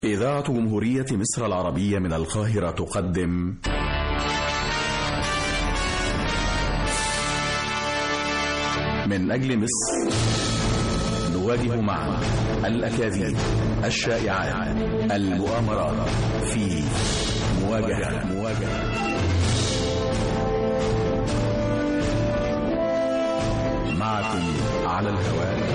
إذاعة جمهورية مصر العربية من القاهرة تقدم من أجل مصر نواجه معا الأكاذيب الشائعات المؤامرات في مواجهة مواجهة معكم على الهواء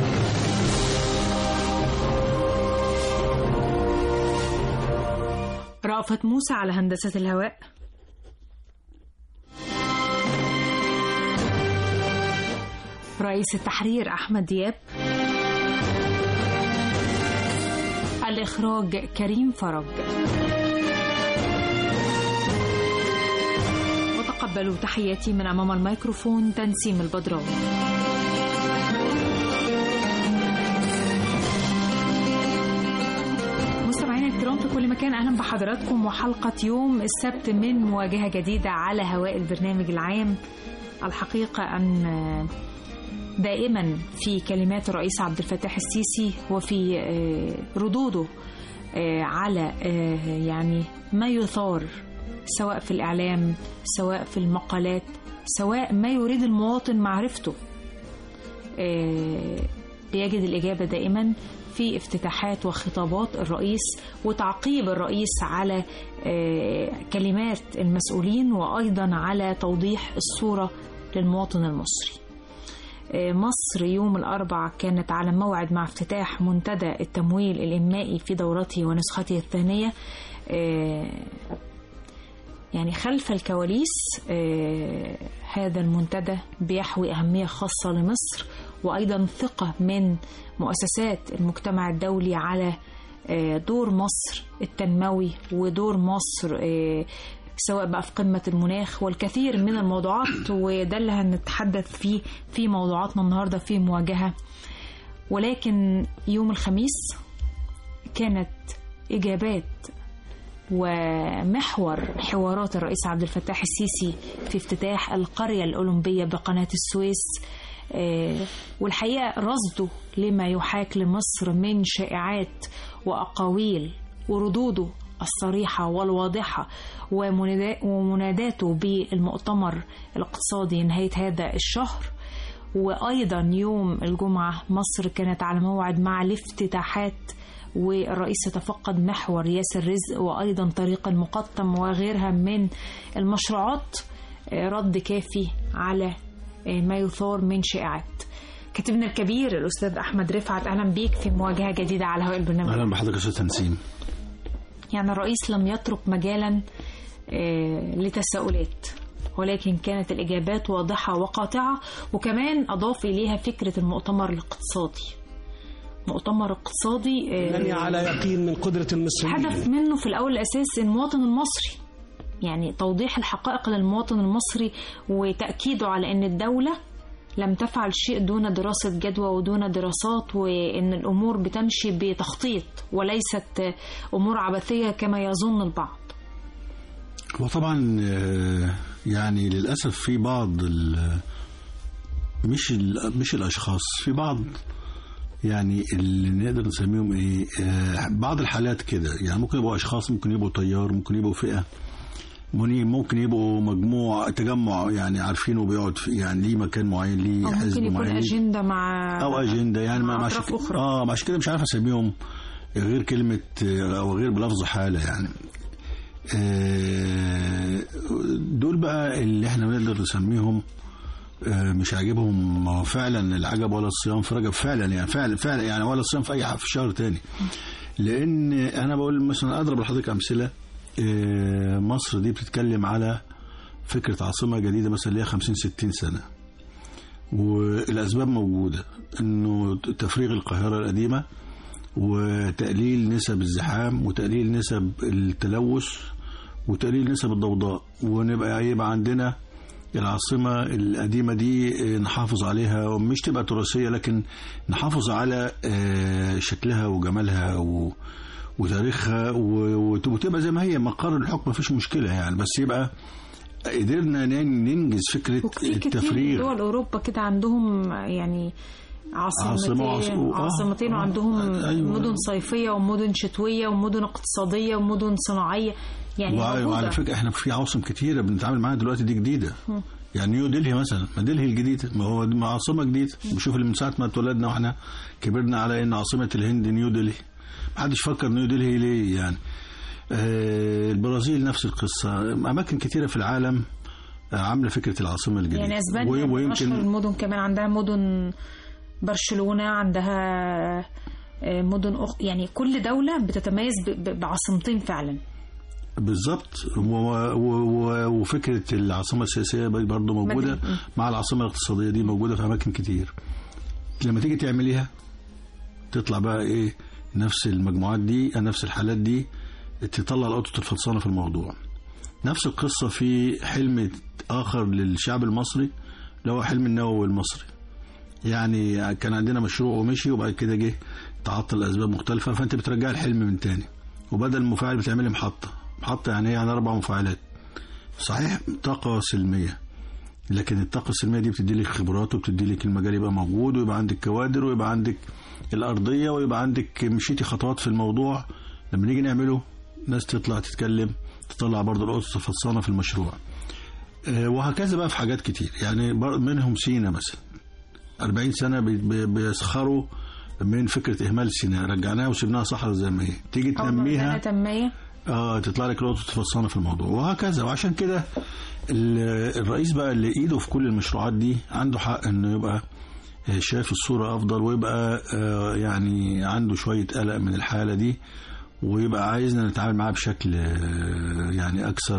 رأفت موسى على هندسة الهواء رئيس التحرير أحمد دياب الإخراج كريم فرج وتقبلوا تحياتي من أمام الميكروفون تنسيم البدراوي مستمعينا الكرام في كل مكان اهلا بحضراتكم وحلقه يوم السبت من مواجهه جديده على هواء البرنامج العام الحقيقه ان دائما في كلمات الرئيس عبد الفتاح السيسي وفي ردوده على يعني ما يثار سواء في الاعلام سواء في المقالات سواء ما يريد المواطن معرفته بيجد الاجابه دائما في افتتاحات وخطابات الرئيس وتعقيب الرئيس على كلمات المسؤولين وايضا على توضيح الصوره للمواطن المصري. مصر يوم الاربعاء كانت على موعد مع افتتاح منتدى التمويل الانمائي في دورته ونسخته الثانيه يعني خلف الكواليس هذا المنتدى بيحوي اهميه خاصه لمصر وايضا ثقه من مؤسسات المجتمع الدولي على دور مصر التنموي ودور مصر سواء بقى في قمة المناخ والكثير من الموضوعات وده اللي هنتحدث فيه في موضوعاتنا النهاردة في مواجهة ولكن يوم الخميس كانت إجابات ومحور حوارات الرئيس عبد الفتاح السيسي في افتتاح القرية الأولمبية بقناة السويس والحقيقة رصده لما يحاك لمصر من شائعات وأقاويل وردوده الصريحة والواضحة ومناداته بالمؤتمر الاقتصادي نهاية هذا الشهر وأيضا يوم الجمعة مصر كانت على موعد مع الافتتاحات والرئيس يتفقد محور ياسر رزق وأيضا طريق المقطم وغيرها من المشروعات رد كافي على ما يثار من شائعات كاتبنا الكبير الأستاذ أحمد رفعت أهلا بيك في مواجهة جديدة على هواء البرنامج أهلا بحضرتك يا أستاذ تنسيم يعني الرئيس لم يترك مجالا لتساؤلات ولكن كانت الإجابات واضحة وقاطعة وكمان أضاف إليها فكرة المؤتمر الاقتصادي مؤتمر اقتصادي أنني على يقين من قدرة المصريين هدف منه في الأول الأساس المواطن المصري يعني توضيح الحقائق للمواطن المصري وتأكيده على أن الدولة لم تفعل شيء دون دراسة جدوى ودون دراسات وأن الأمور بتمشي بتخطيط وليست أمور عبثية كما يظن البعض وطبعا يعني للأسف في بعض مش مش الأشخاص في بعض يعني اللي نقدر نسميهم ايه بعض الحالات كده يعني ممكن يبقوا اشخاص ممكن يبقوا تيار ممكن يبقوا فئه ممكن يبقوا مجموعة تجمع يعني عارفينه بيقعد في يعني ليه مكان معين ليه حزب معين ممكن يكون أجندة مع أو أجندة يعني مع مع أطراف أخرى اه عشان كده مش عارف أسميهم غير كلمة أو غير بلفظ حالة يعني آه دول بقى اللي احنا بنقدر نسميهم آه مش عاجبهم فعلا العجب ولا الصيام في رجب فعلا يعني فعلا فعلا يعني ولا الصيام في اي في شهر تاني لان انا بقول مثلا اضرب لحضرتك امثله مصر دي بتتكلم على فكرة عاصمة جديدة مثلا ليها 50 60 سنة والأسباب موجودة إنه تفريغ القاهرة القديمة وتقليل نسب الزحام وتقليل نسب التلوث وتقليل نسب الضوضاء ونبقى يبقى عندنا العاصمة القديمة دي نحافظ عليها ومش تبقى تراثية لكن نحافظ على شكلها وجمالها و وتاريخها وتبقى زي ما هي مقر الحكم مفيش مشكله يعني بس يبقى قدرنا ننجز فكره وفي كتير التفريغ دول اوروبا كده عندهم يعني عاصمة عاصمتين وعاص- آه، عاصمتين آه، وعندهم أيوة. مدن صيفيه ومدن شتويه ومدن اقتصاديه ومدن صناعيه يعني وع- موجودة. وعلى فكره احنا في عواصم كتيره بنتعامل معاها دلوقتي دي جديده يعني نيو دلهي مثلا ما دلهي الجديده ما هو دي عاصمه جديده بشوف اللي من ساعه ما اتولدنا واحنا كبرنا على ان عاصمه الهند نيو دلهي ما حدش فكر نيو دلهي ليه يعني آه البرازيل نفس القصه اماكن كتيره في العالم آه، عامله فكره العاصمه الجديده يعني اسبانيا و- من اشهر ويمكن المدن كمان عندها مدن برشلونه عندها آه، مدن أخ... يعني كل دوله بتتميز ب... ب... بعاصمتين فعلا بالظبط و- و- و- وفكره العاصمه السياسيه برضه موجوده مدريد. مع العاصمه الاقتصاديه دي موجوده في اماكن كتير لما تيجي تعمليها تطلع بقى ايه نفس المجموعات دي نفس الحالات دي تطلع القطط الفطسانه في الموضوع نفس القصه في حلم اخر للشعب المصري اللي هو حلم النووي المصري يعني كان عندنا مشروع ومشي وبعد كده جه تعطل لاسباب مختلفه فانت بترجع الحلم من تاني وبدل المفاعل بتعملي محطه محطه يعني ايه يعني اربع مفاعلات صحيح طاقه سلميه لكن الطاقه السلميه دي بتدي لك خبرات وبتدي لك المجال يبقى موجود ويبقى عندك كوادر ويبقى عندك الارضيه ويبقى عندك مشيتي خطوات في الموضوع لما نيجي نعمله ناس تطلع تتكلم تطلع برضه القطط الفطسانه في المشروع آه، وهكذا بقى في حاجات كتير يعني بر- منهم سينا مثلا 40 سنه بي- بي- بيسخروا من فكره اهمال سيناء رجعناها وسيبناها صحراء زي ما هي تيجي أول ما تنميها بدأنا تنميه اه تطلع لك نقطه فصانه في الموضوع وهكذا وعشان كده ال- الرئيس بقى اللي ايده في كل المشروعات دي عنده حق انه يبقى آه، شايف الصوره افضل ويبقى آه، يعني عنده شويه قلق من الحاله دي ويبقى عايزنا نتعامل معاه بشكل آه، يعني اكثر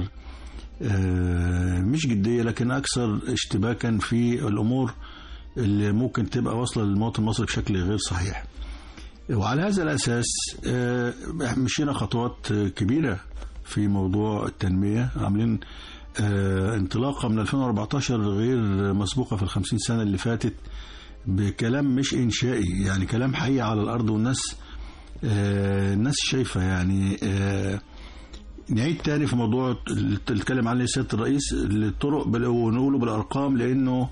آه، مش جديه لكن اكثر اشتباكا في الامور اللي ممكن تبقى واصله للمواطن المصري بشكل غير صحيح. وعلى هذا الأساس آه، مشينا خطوات آه، كبيرة في موضوع التنمية عاملين آه، انطلاقة من 2014 غير مسبوقة في الخمسين سنة اللي فاتت بكلام مش إنشائي يعني كلام حي على الأرض والناس آه، الناس شايفة يعني آه، نعيد تاني في موضوع اللي اتكلم عليه سيادة الرئيس الطرق بال- ونقوله بالأرقام لأنه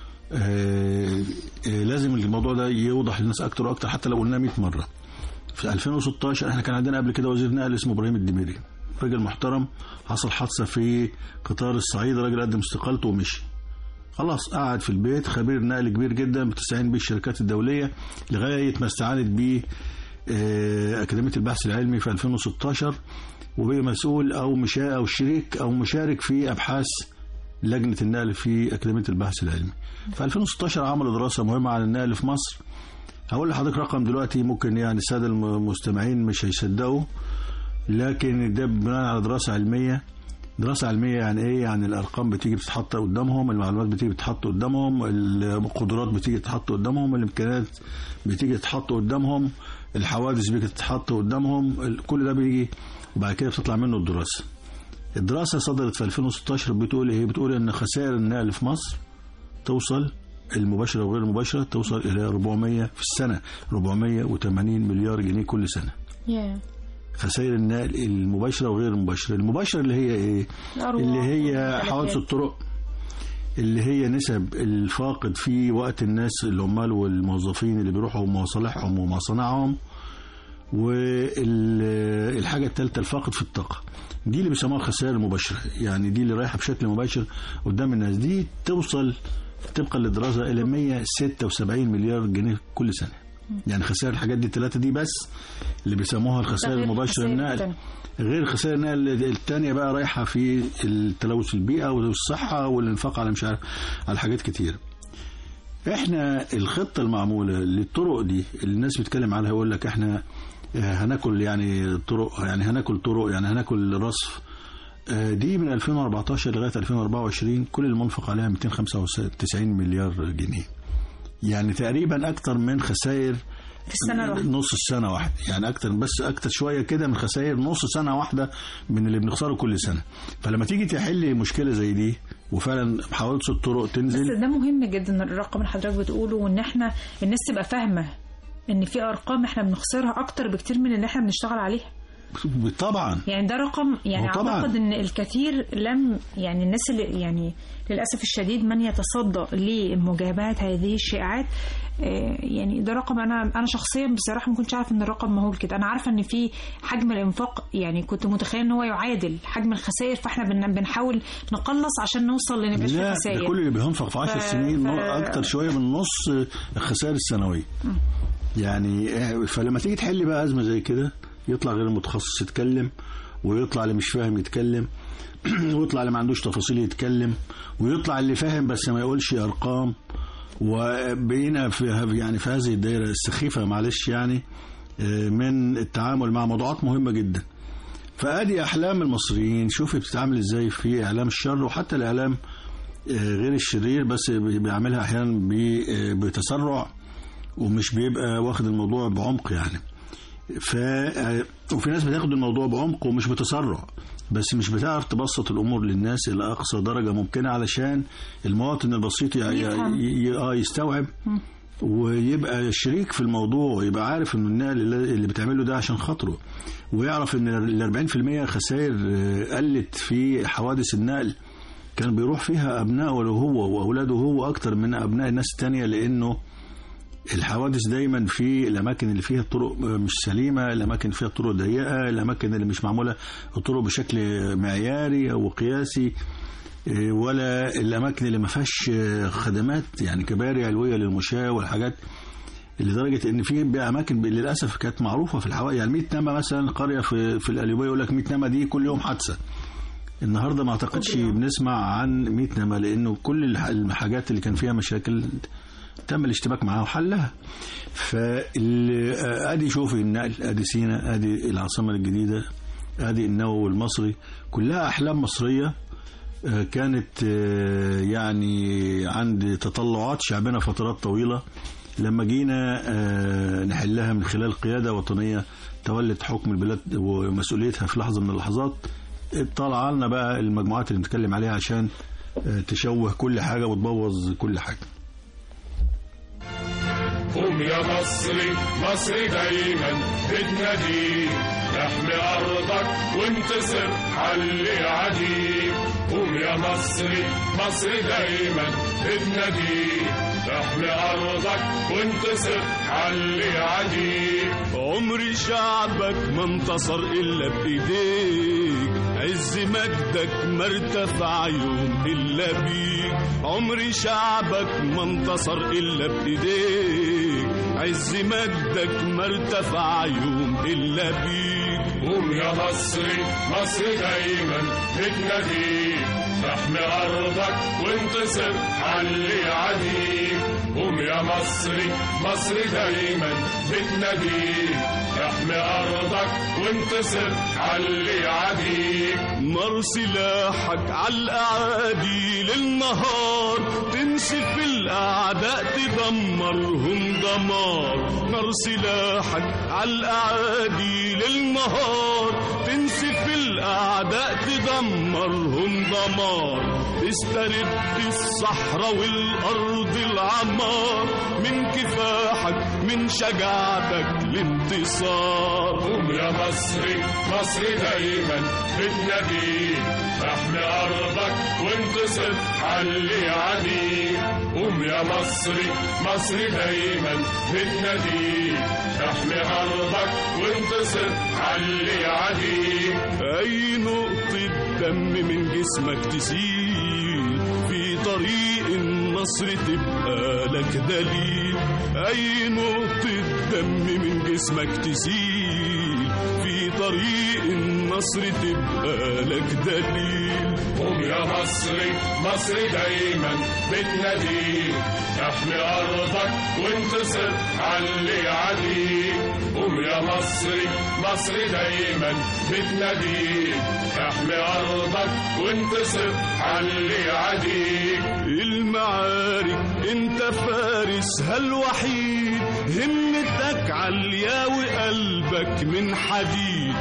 آه، آه، لازم الموضوع ده يوضح للناس اكتر واكتر حتى لو قلناه 100 مره في 2016 احنا كان عندنا قبل كده وزير نقل اسمه ابراهيم الدميري راجل محترم حصل حادثه في قطار الصعيد راجل قدم استقالته ومشي خلاص قعد في البيت خبير نقل كبير جدا بتستعين بيه الشركات الدوليه لغايه ما استعانت بيه آه، اكاديميه البحث العلمي في 2016 وبقي مسؤول او مشا او شريك او مشارك في ابحاث لجنه النقل في اكاديميه البحث العلمي. في 2016 عملوا دراسه مهمه عن النقل في مصر. هقول لحضرتك رقم دلوقتي ممكن يعني الساده المستمعين مش هيصدقوا لكن ده بناء على دراسه علميه دراسة علمية يعني ايه؟ يعني الارقام بتيجي بتتحط قدامهم، المعلومات بتيجي بتتحط قدامهم، القدرات بتيجي تتحط قدامهم، الامكانيات بتيجي تتحط قدامهم، الحوادث بتيجي تتحط قدامهم، ال- كل ده بيجي وبعد كده بتطلع منه الدراسة. الدراسة صدرت في 2016 بتقول ايه؟ بتقول ان خسائر النقل في مصر توصل المباشرة وغير المباشرة توصل إلى 400 في السنة 480 مليار جنيه كل سنة yeah. خسائر النقل المباشرة وغير المباشرة المباشرة اللي هي إيه الأرواح اللي هي والملكات. حوادث الطرق اللي هي نسب الفاقد في وقت الناس العمال والموظفين اللي بيروحوا مصالحهم ومصانعهم والحاجة الثالثة الفاقد في الطاقة دي اللي بيسموها الخسائر المباشرة يعني دي اللي رايحة بشكل مباشر قدام الناس دي توصل طبقا للدراسة إلى 176 مليار جنيه كل سنة يعني خسائر الحاجات دي الثلاثة دي بس اللي بيسموها الخسائر ده غير المباشرة الخسائر النقل التانية. غير خسائر النقل الثانية بقى رايحة في التلوث البيئة والصحة والانفاق على مش عارف على حاجات كتير احنا الخطة المعمولة للطرق دي اللي الناس بتتكلم عليها يقول لك احنا آه، هناكل يعني طرق يعني هناكل طرق يعني هناكل رصف آه، دي من 2014 لغاية 2024 كل المنفق عليها 295 مليار جنيه يعني تقريبا اكتر من خسائر في السنة الواحدة نص السنة واحدة يعني أكتر بس أكتر شوية كده من خسائر نص سنة واحدة من اللي بنخسره كل سنة فلما تيجي تحل مشكلة زي دي وفعلا حوادث الطرق تنزل بس ده مهم جدا الرقم اللي حضرتك بتقوله وان احنا الناس تبقى فاهمه ان في ارقام احنا بنخسرها اكتر بكتير من اللي احنا بنشتغل عليها طبعا يعني ده رقم يعني هو طبعاً. اعتقد ان الكثير لم يعني الناس اللي يعني للاسف الشديد من يتصدى لمجابهه هذه الشائعات آه، يعني ده رقم انا انا شخصيا بصراحه ما كنتش عارف ان الرقم مهول كده انا عارفه ان في حجم الانفاق يعني كنت متخيل ان هو يعادل حجم الخسائر فاحنا بن- بنحاول نقلص عشان نوصل لان يبقاش في لا ده خسائر كل اللي بينفق في 10 ف- سنين ف- اكتر شويه من نص الخسائر السنويه يعني آه، فلما تيجي تحل بقى ازمه زي كده يطلع غير المتخصص يتكلم ويطلع اللي مش فاهم يتكلم ويطلع اللي ما عندوش تفاصيل يتكلم ويطلع اللي فاهم بس ما يقولش ارقام وبقينا في يعني في هذه الدائره السخيفه معلش يعني آه، من التعامل مع موضوعات مهمه جدا فادي احلام المصريين شوفي بتتعامل ازاي في اعلام الشر وحتى الاعلام آه، غير الشرير بس بي- بيعملها احيانا ب- آه، بتسرع ومش بيبقى واخد الموضوع بعمق يعني ف آه، وفي ناس بتاخد الموضوع بعمق ومش بتسرع بس مش بتعرف تبسط الامور للناس الى اقصى درجه ممكنه علشان المواطن البسيط ي- يفهم. ي- ي- اه يستوعب ويبقى شريك في الموضوع يبقى عارف انه النقل اللي اللي بتعمله ده عشان خاطره ويعرف ان ال 40% خسائر آه، قلت في حوادث النقل كان بيروح فيها ابنائه هو واولاده هو اكتر من ابناء الناس التانية لانه الحوادث دايما في الاماكن اللي فيها الطرق مش سليمه الاماكن اللي فيها الطرق ضيقه الاماكن اللي مش معموله الطرق بشكل معياري او قياسي إيه، ولا الاماكن اللي ما فيهاش آه، خدمات يعني كباري علويه للمشاة والحاجات لدرجه ان في بقى اماكن ب- للاسف كانت معروفه في الحوادث يعني 100 نما مثلا قريه في في القليوبيه يقول لك 100 نما دي كل يوم حادثه النهارده ما اعتقدش بنسمع عن 100 نما لانه كل الح- الحاجات اللي كان فيها مشاكل تم الاشتباك معاها وحلها فادي شوفي النقل ادي سينا ادي العاصمه الجديده ادي النووي المصري كلها احلام مصريه آه، كانت آه، يعني عند تطلعات شعبنا فترات طويله لما جينا آه، نحلها من خلال قياده وطنيه تولت حكم البلاد ومسؤوليتها في لحظه من اللحظات طلع لنا بقى المجموعات اللي بنتكلم عليها عشان آه، تشوه كل حاجه وتبوظ كل حاجه قوم يا مصري مصري دايما بتناديك احمي ارضك وانتصر علي عديك قوم يا مصري مصري دايما بتناديك احمي ارضك وانتصر علي عديك عمر شعبك ما انتصر الا بايديك عز مجدك ما ارتفع يوم الا بيك عمر شعبك ما انتصر الا بايديك عز مجدك ما ارتفع يوم الا بيك قوم يا مصري مصري دايما بتناديك احمي ارضك وانتصر علي عديك قوم يا مصري مصري دايما بتناديك احمي ارضك وانتصر علي عديك نار سلاحك على الاعادي للنهار تنسف الاعداء تدمرهم دمار نار سلاحك على الاعادي للنهار تنسف الاعداء تدمرهم دمار تسترد الصحراء والارض العمار من كفاحك من شجاعتك الانتصار قوم يا مصري مصري دايما بتناديك احمي ارضك وانتصر علي عديك قوم يا مصري مصري دايما بتناديك احمي ارضك وانتصر علي عديك أي نقطة دم من جسمك تسيل في طريق النصر تبقى لك دليل أي نقطة دم من جسمك تسيل في طريق النصر تبقى لك دليل قوم يا مصري مصري دايما بتناديك احمي ارضك وانتصر علي عديك قوم يا مصري مصري دايما بتناديك احمي ارضك وانتصر علي عديك المعارك انت فارسها الوحيد همتك عالية وقلبك من حديد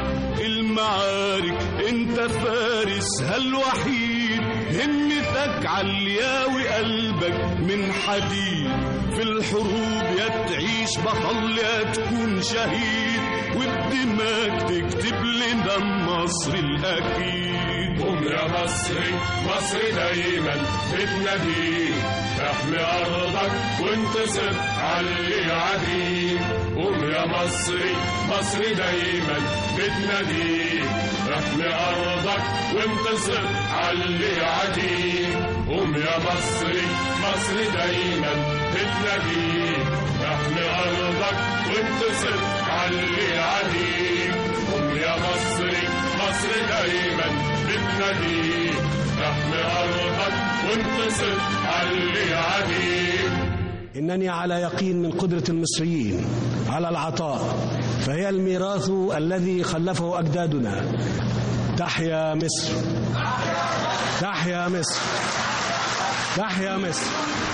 المعارك انت فارسها الوحيد همتك عالية وقلبك من حديد في الحروب يا تعيش بطل يا تكون شهيد وبدماغك تكتب لنا النصر الأكيد قوم يا مصري مصري دايما بتناديك احمي ارضك وانتصر علي عديك قوم يا مصري مصري دايما بتناديك احمي ارضك وانتصر علي عديك قوم يا مصري مصري دايما بتناديك احمي ارضك وانتصر علي عديك قوم يا مصري مصري دايما بتناديك احمي ارضك وانتصر علي عديك إنني على يقين من قدرة المصريين على العطاء فهي الميراث الذي خلفه أجدادنا تحيا مصر تحيا مصر تحيا مصر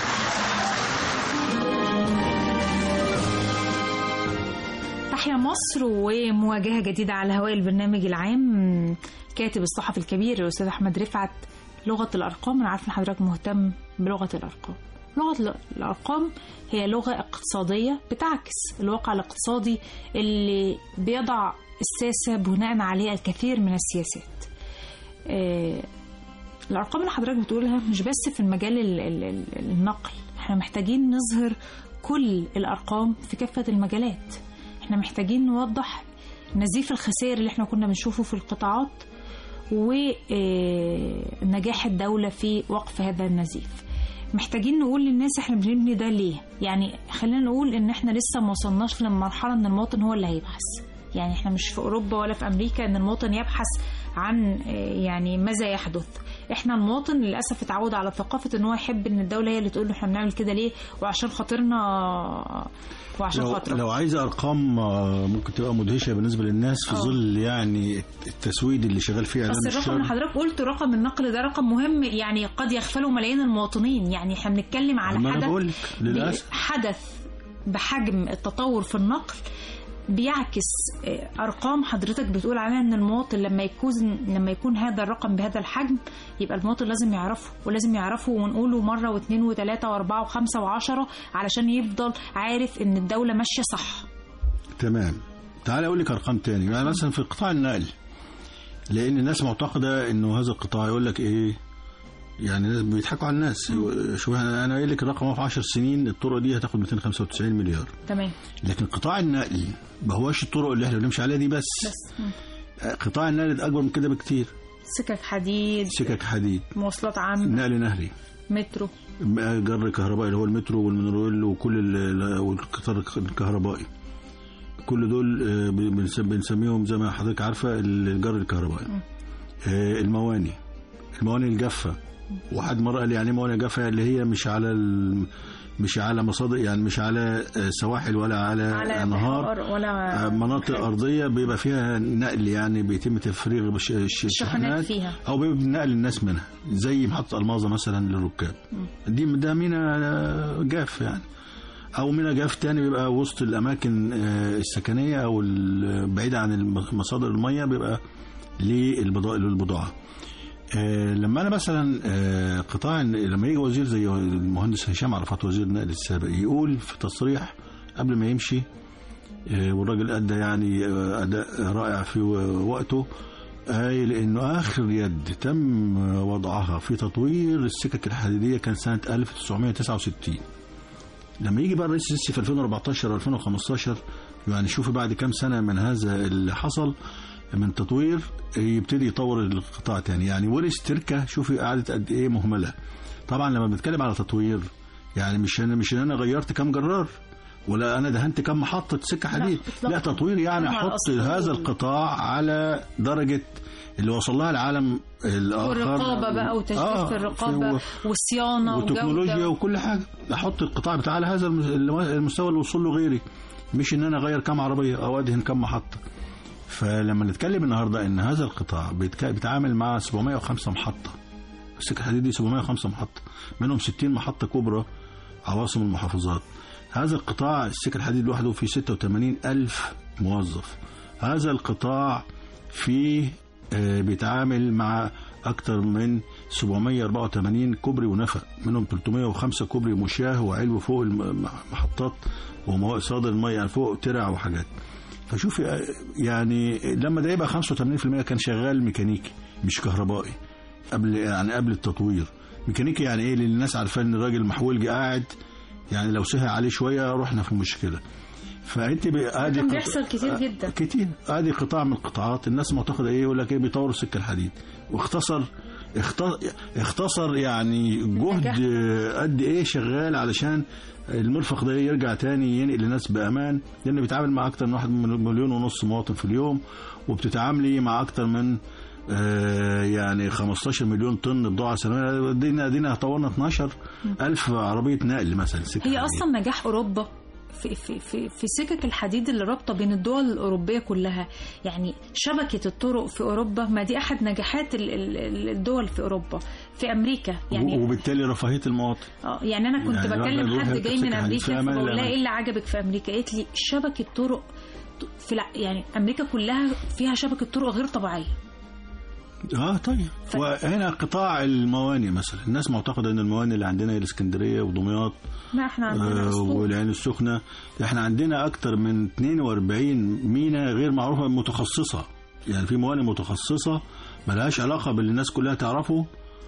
تحيا مصر ومواجهة جديدة على هواء البرنامج العام كاتب الصحفي الكبير الأستاذ أحمد رفعت لغة الأرقام أنا عارفة إن حضرتك مهتم بلغة الأرقام لغة ال- الأرقام هي لغة اقتصادية بتعكس الواقع الاقتصادي اللي بيضع الساسة بناء عليه الكثير من السياسات آه، الأرقام اللي حضرتك بتقولها مش بس في المجال ال- ال- ال- النقل احنا محتاجين نظهر كل الأرقام في كافة المجالات احنا محتاجين نوضح نزيف الخسائر اللي احنا كنا بنشوفه في القطاعات ونجاح الدولة في وقف هذا النزيف محتاجين نقول للناس احنا بنبني ده ليه يعني خلينا نقول ان احنا لسه ما وصلناش لمرحلة ان المواطن هو اللي هيبحث يعني احنا مش في اوروبا ولا في امريكا ان المواطن يبحث عن آه، يعني ماذا يحدث احنا المواطن للاسف اتعود على ثقافه ان هو يحب ان الدوله هي اللي تقول له احنا بنعمل كده ليه وعشان خاطرنا وعشان لو, خاطرك لو عايز ارقام آه، ممكن تبقى مدهشه بالنسبه للناس في آه. ظل يعني التسويد اللي شغال فيه اعلام بس الرقم اللي الشر حضرتك قلت رقم النقل ده رقم مهم يعني قد يغفله ملايين المواطنين يعني احنا بنتكلم على ما انا حدث بقول لك للاسف حدث بحجم التطور في النقل بيعكس آه، ارقام حضرتك بتقول عليها ان المواطن لما يكون لما يكون هذا الرقم بهذا الحجم يبقى المواطن لازم يعرفه ولازم يعرفه ونقوله مره واثنين وثلاثه واربعه وخمسه وعشره علشان يفضل عارف ان الدوله ماشيه صح تمام تعال اقول لك ارقام تاني يعني مثلا في قطاع النقل لان الناس معتقده انه هذا القطاع يقول لك ايه يعني الناس بيضحكوا على الناس شوف انا أنا قايل لك الرقم هو في 10 سنين الطرق دي هتاخد 295 مليار تمام لكن قطاع النقل ما هوش الطرق اللي احنا بنمشي عليها دي بس, بس مم. قطاع النقل ده اكبر من كده بكتير سكك حديد سكك حديد مواصلات عامه نقل نهري مترو جر كهربائي اللي هو المترو والمونوريل وكل ال- والقطار الكهربائي كل دول آه، بنسم- بنسميهم زي ما حضرتك عارفه الجر الكهربائي آه، المواني المواني الجافه واحد مره قال لي يعني مواني جافه اللي هي مش على ال... مش على مصادر يعني مش على آه، سواحل ولا على, على انهار بحار ولا آه، مناطق أرضية بيبقى فيها نقل يعني بيتم تفريغ بش- الش- الشحنات فيها. أو بيبقى نقل الناس منها زي محطة الماظة مثلا للركاب دي ده مينا جاف يعني أو مينا جاف تاني بيبقى وسط الأماكن آه، السكنية أو ال- بعيدة عن الم- مصادر المية بيبقى للبضاعة للبضاعة آه، لما انا مثلا آه، قطاع لما يجي وزير زي المهندس هشام عرفات وزير النقل السابق يقول في تصريح قبل ما يمشي آه، والراجل ادى يعني آه، اداء رائع في وقته قايل انه اخر يد تم وضعها في تطوير السكك الحديديه كان سنه 1969 لما يجي بقى الرئيس السيسي في 2014 2015 يعني شوفي بعد كام سنه من هذا اللي حصل من تطوير يبتدي يطور القطاع تاني يعني ورث تركه شوفي قعدت قد ايه مهمله طبعا لما بنتكلم على تطوير يعني مش انا مش ان انا غيرت كام جرار ولا انا دهنت كام محطه سكه حديد إطلاقاً. لا تطوير يعني طبعاً احط أصلاً. هذا القطاع على درجه اللي وصل لها العالم الاخر والرقابه بقى وتجديد آه، في الرقابه في- والصيانه وتكنولوجيا وجوده وكل حاجه احط القطاع بتاع على هذا الم- المستوى اللي وصل له غيري مش ان انا اغير كام عربيه او ادهن كام محطه فلما نتكلم النهارده ان هذا القطاع بيتك- بيتعامل مع 705 محطه السكه الحديد دي 705 محطه منهم 60 محطه كبرى عواصم المحافظات هذا القطاع السكه الحديد لوحده فيه 86 ألف موظف هذا القطاع فيه آه، بيتعامل مع أكثر من 784 كوبري ونفق منهم 305 كوبري مشاه وعلو فوق المحطات وصادر المية يعني فوق ترع وحاجات فشوف يعني لما ده يبقى 85% كان شغال ميكانيكي مش كهربائي قبل يعني قبل التطوير ميكانيكي يعني ايه لان الناس عارفه ان الراجل محولجي قاعد يعني لو سهى عليه شويه رحنا في مشكله فانت ادي كان بيحصل كتير جدا. كتير ادي قطاع من القطاعات الناس معتقده ايه يقول لك ايه بيطوروا السكه الحديد واختصر اخت- اختصر يعني جهد قد ايه شغال علشان المرفق ده يرجع تاني ينقل الناس بامان لان بيتعامل مع اكتر من واحد من مليون ونص مواطن في اليوم وبتتعاملي مع اكتر من آه، يعني 15 مليون طن بضاعه سنويه دينا دينا طورنا 12 الف عربيه نقل مثلا سكة هي حديد. اصلا نجاح اوروبا في في في في سكك الحديد اللي رابطه بين الدول الاوروبيه كلها يعني شبكه الطرق في اوروبا ما دي احد نجاحات ال- ال- ال- الدول في اوروبا في امريكا يعني وبالتالي رفاهيه المواطن اه يعني انا كنت يعني الواحد بكلم بيروح حد يركب جاي من سكة حديد في امريكا أمان فبقول لها الأمان. ايه اللي عجبك في امريكا قالت لي شبكه طرق في الع- يعني امريكا كلها فيها شبكه طرق غير طبيعيه اه طيب ف- وهنا قطاع الموانئ مثلا الناس معتقده ان الموانئ اللي عندنا هي الاسكندريه ودمياط لا احنا عندنا آه أسطول. والعين السخنه احنا عندنا اكتر من 42 مينا غير معروفه متخصصه يعني في موانئ متخصصه ملهاش علاقه باللي الناس كلها تعرفه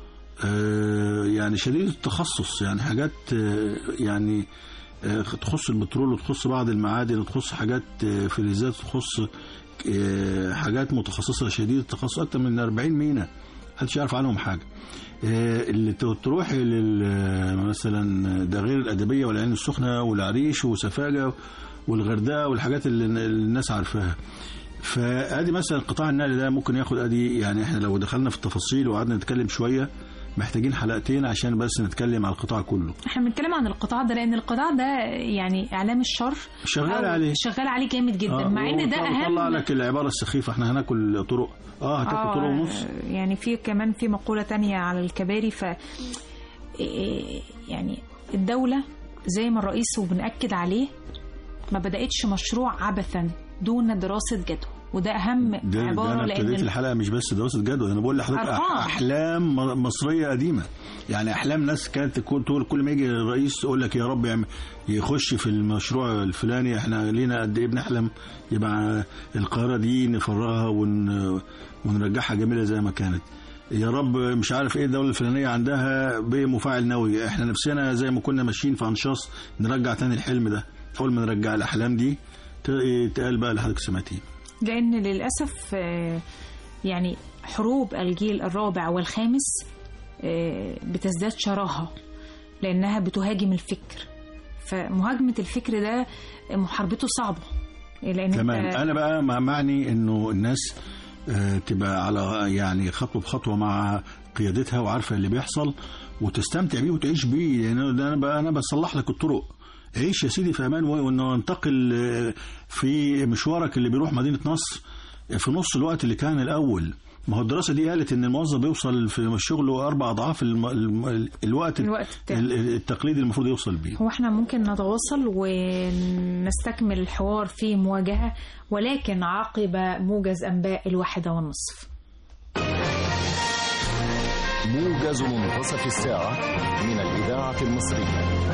آه يعني شديد التخصص يعني حاجات آه يعني آه تخص البترول وتخص بعض المعادن وتخص حاجات آه فلزات وتخص آه حاجات متخصصه شديد التخصص اكتر من 40 مينا محدش يعرف عنهم حاجه آه، اللي ت- تروحي لل مثلا ده غير الادبيه والعين السخنه والعريش وسفاجه والغردقه والحاجات اللي اللي الناس عارفاها فادي مثلا قطاع النقل ده ممكن ياخد ادي يعني احنا لو دخلنا في التفاصيل وقعدنا نتكلم شويه محتاجين حلقتين عشان بس نتكلم على القطاع كله احنا بنتكلم عن القطاع ده لان القطاع ده يعني اعلام الشر شغال أو عليه شغال عليه جامد جدا آه، مع ان ده وطلع- طلع اهم لك العباره السخيفه احنا هناكل طرق اه هتاكل آه، طرق ونص يعني في كمان في مقولة تانية على الكباري ف إيه، يعني الدولة زي ما الرئيس وبنأكد عليه ما بدأتش مشروع عبثا دون دراسة جدوى وده أهم ده, ده عبارة انا ابتديت لأن الحلقه مش بس دراسه جدوى انا بقول لحضرتك أرقام. أح- احلام م- مصريه قديمه يعني احلام ناس كانت تكون تقول كل ما يجي الرئيس يقول لك يا رب يعمل يخش في المشروع الفلاني احنا لينا قد ايه بنحلم يبقى القاهره دي نفرغها ون ونرجعها جميله زي ما كانت يا رب مش عارف ايه الدوله الفلانيه عندها بمفاعل نووي احنا نفسنا زي ما كنا ماشيين في انشاص نرجع تاني الحلم ده اول ما نرجع الاحلام دي ت- تقال بقى اللي حضرتك سمعتيه لأن للأسف آه، يعني حروب الجيل الرابع والخامس آه، بتزداد شراهة لأنها بتهاجم الفكر فمهاجمة الفكر ده محاربته صعبة لأن تمام أنت- انا بقى مع معني انه الناس آه، تبقى على يعني خطوه بخطوه مع قيادتها وعارفه اللي بيحصل وتستمتع بيه وتعيش بيه يعني ده انا بقى انا بصلح لك الطرق عيش يا سيدي في امان وانه انتقل آه، في مشوارك اللي بيروح مدينه نصر في نص الوقت اللي كان الاول ما هو الدراسه دي قالت ان الموظف بيوصل في شغله اربع اضعاف الم... الم... الوقت الوقت بتاعه. ال- التقليدي المفروض يوصل بيه هو احنا ممكن نتواصل ونستكمل الحوار في مواجهة ولكن عقب موجز أنباء الواحدة والنصف موجز منتصف الساعة من الإذاعة المصرية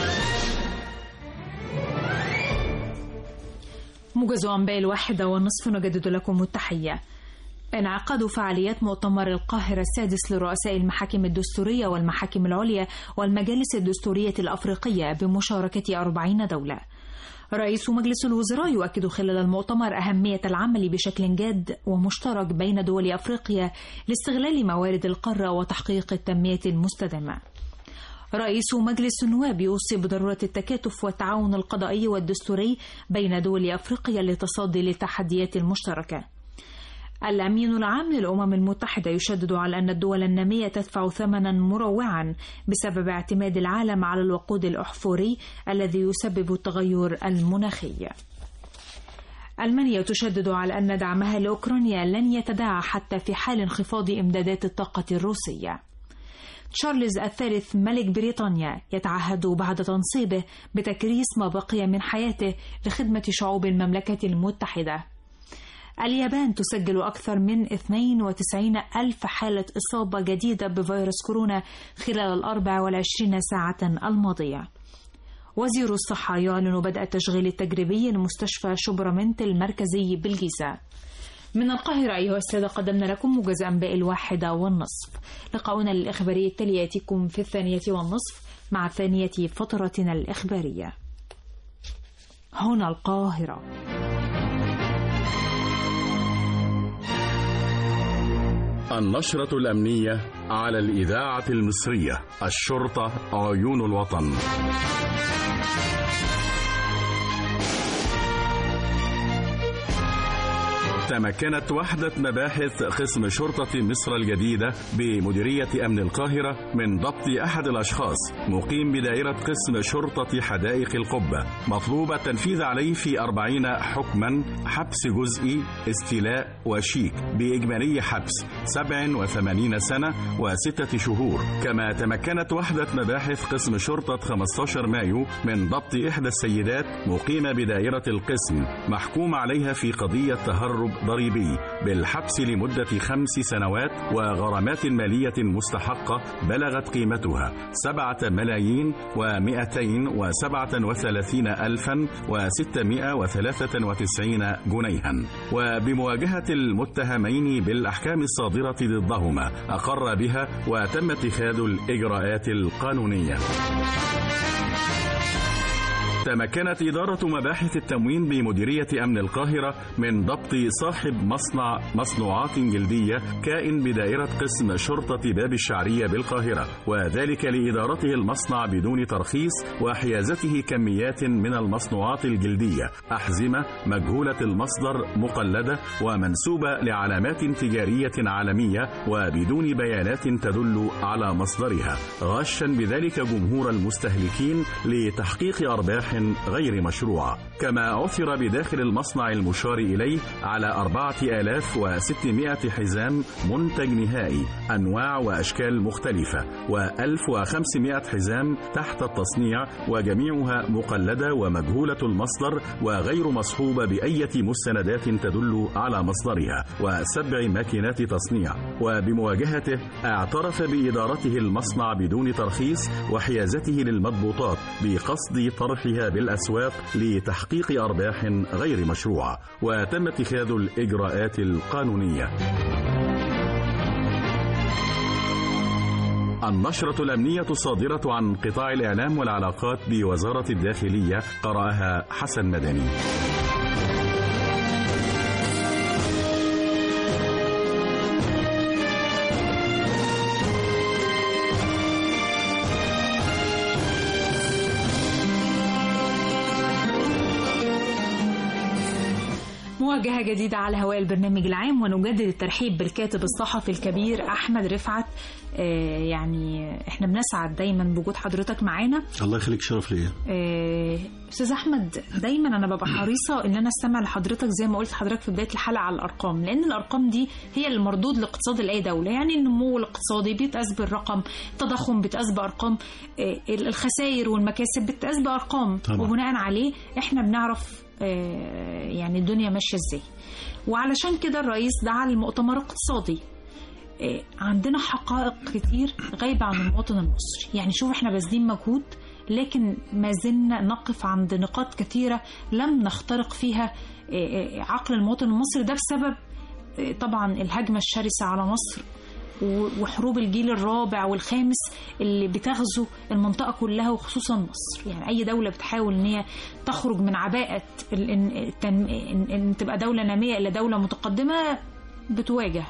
موجز أنباء الواحدة والنصف نجدد لكم التحية انعقاد فعاليات مؤتمر القاهرة السادس لرؤساء المحاكم الدستورية والمحاكم العليا والمجالس الدستورية الأفريقية بمشاركة أربعين دولة رئيس مجلس الوزراء يؤكد خلال المؤتمر أهمية العمل بشكل جاد ومشترك بين دول أفريقيا لاستغلال موارد القارة وتحقيق التنمية المستدامة رئيس مجلس النواب يوصي بضرورة التكاتف والتعاون القضائي والدستوري بين دول أفريقيا للتصدي للتحديات المشتركة الأمين العام للأمم المتحدة يشدد على أن الدول النامية تدفع ثمنا مروعا بسبب اعتماد العالم على الوقود الأحفوري الذي يسبب التغير المناخي. ألمانيا تشدد على أن دعمها لأوكرانيا لن يتداعى حتى في حال انخفاض إمدادات الطاقة الروسية. تشارلز الثالث ملك بريطانيا يتعهد بعد تنصيبه بتكريس ما بقي من حياته لخدمة شعوب المملكة المتحدة. اليابان تسجل أكثر من 92 ألف حالة إصابة جديدة بفيروس كورونا خلال ال 24 ساعة الماضية. وزير الصحة يعلن بدء التشغيل التجريبي لمستشفى شبرمنت المركزي بالجيزة من القاهرة أيها السادة قدمنا لكم موجز أنباء الواحدة والنصف لقاؤنا الإخباري التالي يأتيكم في الثانية والنصف مع ثانية فترتنا الإخبارية هنا القاهرة النشرة الأمنية على الإذاعة المصرية الشرطة عيون الوطن تمكنت وحدة مباحث قسم شرطة مصر الجديدة بمديرية أمن القاهرة من ضبط أحد الأشخاص مقيم بدائرة قسم شرطة حدائق القبة مطلوب التنفيذ عليه في أربعين حكما حبس جزئي استيلاء وشيك بإجمالي حبس سبع وثمانين سنة وستة شهور كما تمكنت وحدة مباحث قسم شرطة 15 مايو من ضبط إحدى السيدات مقيمة بدائرة القسم محكوم عليها في قضية تهرب ضريبي بالحبس لمدة خمس سنوات وغرامات مالية مستحقة بلغت قيمتها سبعة ملايين ومائتين وسبعة وثلاثين ألفا وستمائة وثلاثة وتسعين جنيها وبمواجهة المتهمين بالأحكام الصادرة ضدهما أقر بها وتم اتخاذ الإجراءات القانونية تمكنت إدارة مباحث التموين بمديرية أمن القاهرة من ضبط صاحب مصنع مصنوعات جلدية كائن بدائرة قسم شرطة باب الشعرية بالقاهرة وذلك لإدارته المصنع بدون ترخيص وحيازته كميات من المصنوعات الجلدية أحزمة مجهولة المصدر مقلدة ومنسوبة لعلامات تجارية عالمية وبدون بيانات تدل على مصدرها غشا بذلك جمهور المستهلكين لتحقيق أرباح غير مشروعة كما عثر بداخل المصنع المشار إليه على 4600 حزام منتج نهائي أنواع وأشكال مختلفة و1500 حزام تحت التصنيع وجميعها مقلدة ومجهولة المصدر وغير مصحوبة بأية مستندات تدل على مصدرها وسبع ماكينات تصنيع وبمواجهته اعترف بإدارته المصنع بدون ترخيص وحيازته للمضبوطات بقصد طرحها بالأسواق لتحقيق أرباح غير مشروعة وتم اتخاذ الإجراءات القانونية النشرة الأمنية الصادرة عن قطاع الإعلام والعلاقات بوزارة الداخلية قرأها حسن مدني مواجهة جديدة على هواء البرنامج العام ونجدد الترحيب بالكاتب الصحفي الكبير أحمد رفعت آه يعني احنا بنسعد دايما بوجود حضرتك معانا الله يخليك شرف ليا آه، استاذ احمد دايما انا ببقى حريصه ان انا استمع لحضرتك زي ما قلت لحضرتك في بدايه الحلقه على الارقام لان الارقام دي هي المردود لاقتصاد لاي دوله يعني النمو الاقتصادي بيتقاس بالرقم التضخم بيتقاس بارقام آه، الخسائر والمكاسب بتتقاس بارقام طبعا. وبناء عليه احنا بنعرف آه، يعني الدنيا ماشيه ازاي وعلشان كده الرئيس دعا لمؤتمر اقتصادي آه، عندنا حقائق كتير غايبة عن المواطن المصري يعني شوف احنا باذلين مجهود لكن ما زلنا نقف عند نقاط كثيرة لم نخترق فيها آه، آه، عقل المواطن المصري ده بسبب آه، طبعا الهجمة الشرسة على مصر و- وحروب الجيل الرابع والخامس اللي بتغزو المنطقة كلها وخصوصا مصر يعني أي دولة بتحاول إن هي تخرج من عباءة ال- إن, التن- إن, إن تبقى دولة نامية إلى دولة متقدمة بتواجه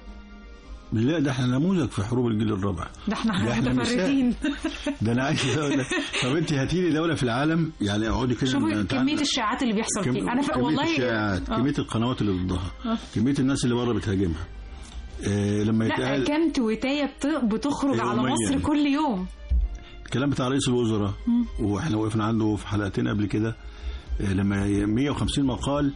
لا ده احنا نموذج في حروب الجيل الرابع ده احنا ده احنا متفردين ده انا عايز دولة طب انت هاتي لي دوله في العالم يعني اقعدي كده شوفوا نتعامل- كمية الشائعات اللي بيحصل كم- فيه أنا ف... كمية والله الشائعات آه. كمية القنوات اللي ضدها آه. كمية الناس اللي بره بتهاجمها آه لما لا يتقال كام تويتايه بت- بتخرج على يومياً. مصر كل يوم الكلام بتاع رئيس الوزراء واحنا وقفنا عنده في حلقتين قبل كده آه، لما ي- 150 مقال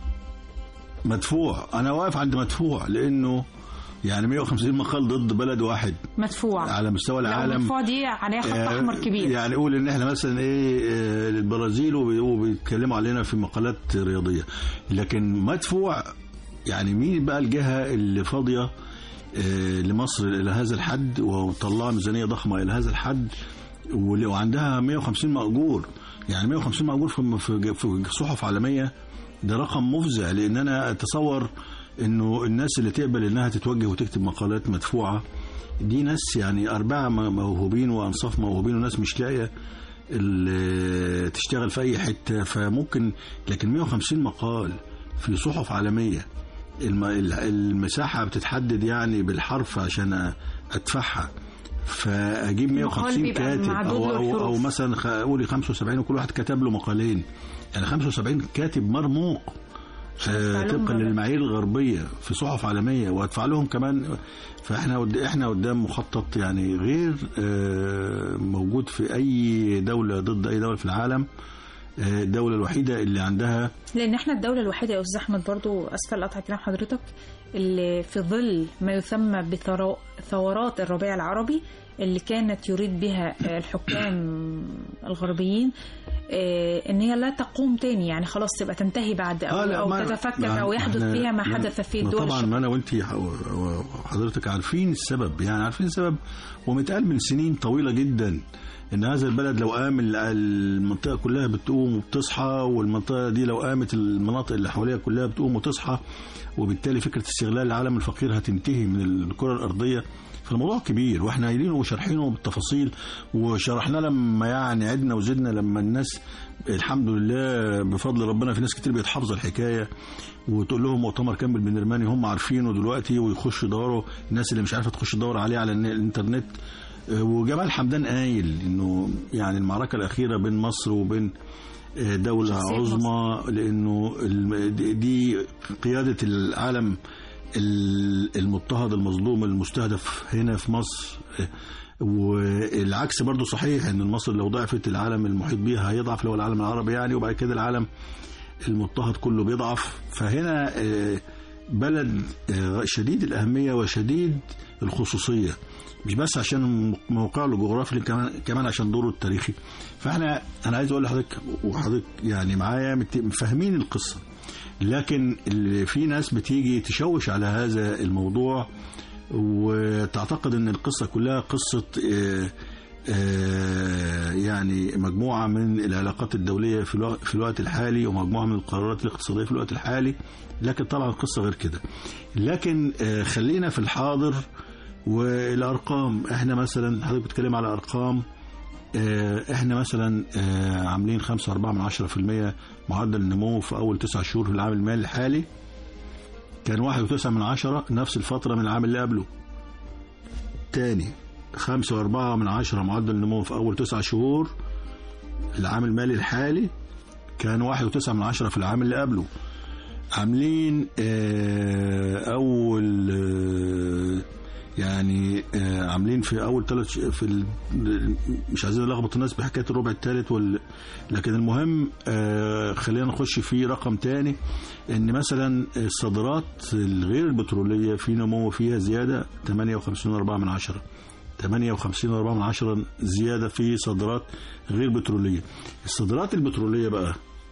مدفوع انا واقف عند مدفوع لانه يعني 150 مقال ضد بلد واحد مدفوع على مستوى لا العالم المدفوع دي عليها خط آه، احمر كبير يعني قول ان احنا مثلا ايه آه، البرازيل وبي- وبيتكلموا علينا في مقالات رياضيه لكن مدفوع يعني مين بقى الجهه اللي فاضيه آه، لمصر الى هذا الحد وطلع ميزانيه ضخمه الى هذا الحد ول- وعندها 150 مأجور يعني 150 مأجور في في في صحف عالميه ده رقم مفزع لان انا اتصور انه الناس اللي تقبل انها تتوجه وتكتب مقالات مدفوعه دي ناس يعني اربعه م- موهوبين وانصاف موهوبين وناس مش لاقيه ال- تشتغل في اي حته فممكن لكن 150 مقال في صحف عالميه الم- ال- المساحه بتتحدد يعني بالحرف عشان ادفعها فاجيب المقال 150 بيبقى كاتب معدود او له او, أو الحروف. مثلا خ- قولي 75 وكل واحد كتب له مقالين يعني 75 كاتب مرموق آه، هدفع لهم طبقا مبلغ. للمعايير الغربيه في صحف عالميه وادفع لهم كمان فاحنا قد- احنا قدام مخطط يعني غير آه، موجود في اي دوله ضد اي دوله في العالم آه، الدوله الوحيده اللي عندها لان احنا الدوله الوحيده يا استاذ احمد برضو اسفل قطع كلام حضرتك اللي في ظل ما يسمى بثورات الربيع العربي اللي كانت يريد بها الحكام الغربيين آه، ان هي لا تقوم تاني يعني خلاص تبقى تنتهي بعد او, لا، أو ما- تتفكك ما- او يحدث إحنا- فيها ما ما- حدث في ما الدول طبعا الشرقية. ما انا وانت وحضرتك عارفين السبب يعني عارفين السبب ومتقال من سنين طويله جدا ان هذا البلد لو قام ال- المنطقه كلها بتقوم وبتصحى والمنطقه دي لو قامت المناطق اللي حواليها كلها بتقوم وتصحى وبالتالي فكره استغلال العالم الفقير هتنتهي من الكره الارضيه فالموضوع كبير واحنا قايلينه وشارحينه بالتفاصيل وشرحناه لما يعني عدنا وزدنا لما الناس الحمد لله بفضل ربنا في ناس كتير بيتحافظ الحكايه وتقول لهم مؤتمر كامل بن رماني هم عارفينه دلوقتي ويخشوا يدوروا الناس اللي مش عارفه تخش تدور عليه على الن- الانترنت آه، وجمال حمدان قايل انه يعني المعركه الاخيره بين مصر وبين آه، دولة شخصية عظمى لأنه الم- دي- دي قيادة العالم ال- المضطهد المظلوم المستهدف هنا في مصر آه، والعكس برضو صحيح ان مصر لو ضعفت العالم المحيط بيها هيضعف لو العالم العربي يعني وبعد كده العالم المضطهد كله بيضعف فهنا آه، بلد آه، شديد الأهمية وشديد الخصوصية مش بس عشان موقعه الجغرافي لكن كمان كمان عشان دوره التاريخي فاحنا انا عايز اقول لحضرتك وحضرتك يعني معايا مت- فاهمين القصه لكن اللي في ناس بتيجي تشوش على هذا الموضوع وتعتقد ان القصه كلها قصه آه، آه، يعني مجموعه من العلاقات الدوليه في الوقت, في الوقت الحالي ومجموعه من القرارات الاقتصاديه في الوقت الحالي لكن طبعا القصه غير كده لكن آه، خلينا في الحاضر والارقام احنا مثلا حضرتك بتتكلم على ارقام آه، احنا مثلا آه، عاملين 5.4 من 10% معدل النمو في اول تسع شهور في العام المالي الحالي كان 1.9 من عشرة نفس الفترة من العام اللي قبله تاني 5.4 من عشرة معدل النمو في أول تسع شهور العام المالي الحالي كان 1.9 من عشرة في العام اللي قبله عاملين آه، أول آه، يعني آه، عاملين في اول ثلاث في ال... مش عايزين نلخبط الناس بحكايه الربع الثالث وال... لكن المهم آه، خلينا نخش في رقم تاني ان مثلا الصادرات الغير البتروليه في نمو فيها زياده 58.4 من عشرة 58.4 من عشرة زياده في صادرات غير بتروليه الصادرات البتروليه بقى